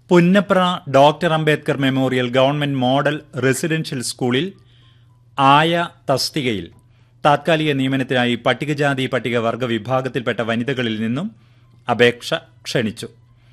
Punnapra doctor Ambedkar memorial government model residential സ്കൂളിൽ ആയ തസ്തികയിൽ താത്കാലിക നിയമനത്തിനായി പട്ടികജാതി പട്ടികവർഗ വിഭാഗത്തിൽപ്പെട്ട വനിതകളിൽ നിന്നും അപേക്ഷ ക്ഷണിച്ചു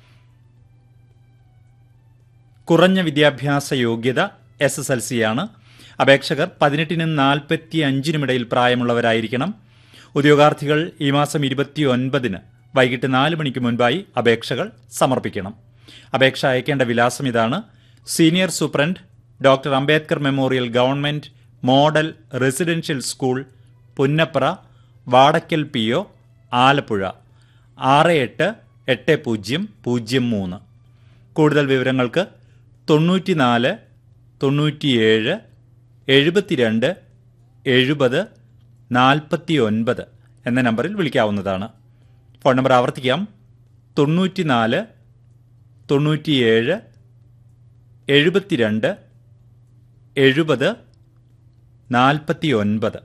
കുറഞ്ഞ വിദ്യാഭ്യാസ യോഗ്യത എസ് എസ് എൽ സിയാണ് അപേക്ഷകർ പതിനെട്ടിനും നാൽപ്പത്തി അഞ്ചിനുമിടയിൽ പ്രായമുള്ളവരായിരിക്കണം ഉദ്യോഗാർത്ഥികൾ ഈ മാസം ഇരുപത്തിയൊൻപതിന് വൈകിട്ട് നാല് മണിക്ക് മുൻപായി അപേക്ഷകൾ സമർപ്പിക്കണം അപേക്ഷ അയക്കേണ്ട വിലാസം ഇതാണ് senior superintendent doctor Ambedkar memorial government model residential school Punnapra Vadakkal P O Alappuzha ആറ് എട്ട് എട്ട് പൂജ്യം പൂജ്യം മൂന്ന് കൂടുതൽ വിവരങ്ങൾക്ക് തൊണ്ണൂറ്റിനാല് തൊണ്ണൂറ്റിയേഴ് എഴുപത്തിരണ്ട് എഴുപത് നാൽപ്പത്തി ഒൻപത് എന്ന നമ്പറിൽ വിളിക്കാവുന്നതാണ് ഫോൺ നമ്പർ ആവർത്തിക്കാം തൊണ്ണൂറ്റിനാല് തൊണ്ണൂറ്റിയേഴ് എഴുപത്തിരണ്ട് എഴുപത് നാൽപ്പത്തി ഒൻപത്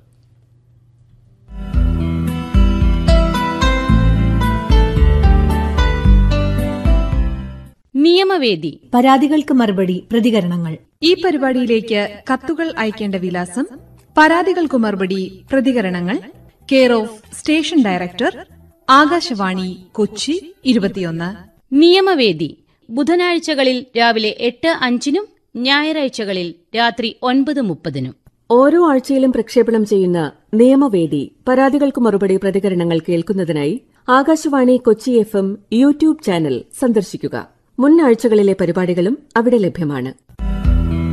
നിയമവേദി പരാതികൾക്ക് മറുപടി പ്രതികരണങ്ങൾ ഈ പരിപാടിയിലേക്ക് കത്തുകൾ അയക്കേണ്ട വിലാസം പരാതികൾക്കു മറുപടി പ്രതികരണങ്ങൾ care of station director Akashvani Kochi ഇരുപത്തിയൊന്ന് നിയമവേദി ബുധനാഴ്ചകളിൽ രാവിലെ എട്ട് അഞ്ചിനും ഞായറാഴ്ചകളിൽ രാത്രി ഒൻപത് മുപ്പതിനും ഓരോ ആഴ്ചയിലും പ്രക്ഷേപണം ചെയ്യുന്ന നിയമവേദി പരാതികൾക്ക് മറുപടി പ്രതികരണങ്ങൾ കേൾക്കുന്നതിനായി Akashvani Kochi F M YouTube channel സന്ദർശിക്കുക മുൻ ആഴ്ചകളിലെ പരിപാടികളും അവിടെ ലഭ്യമാണ്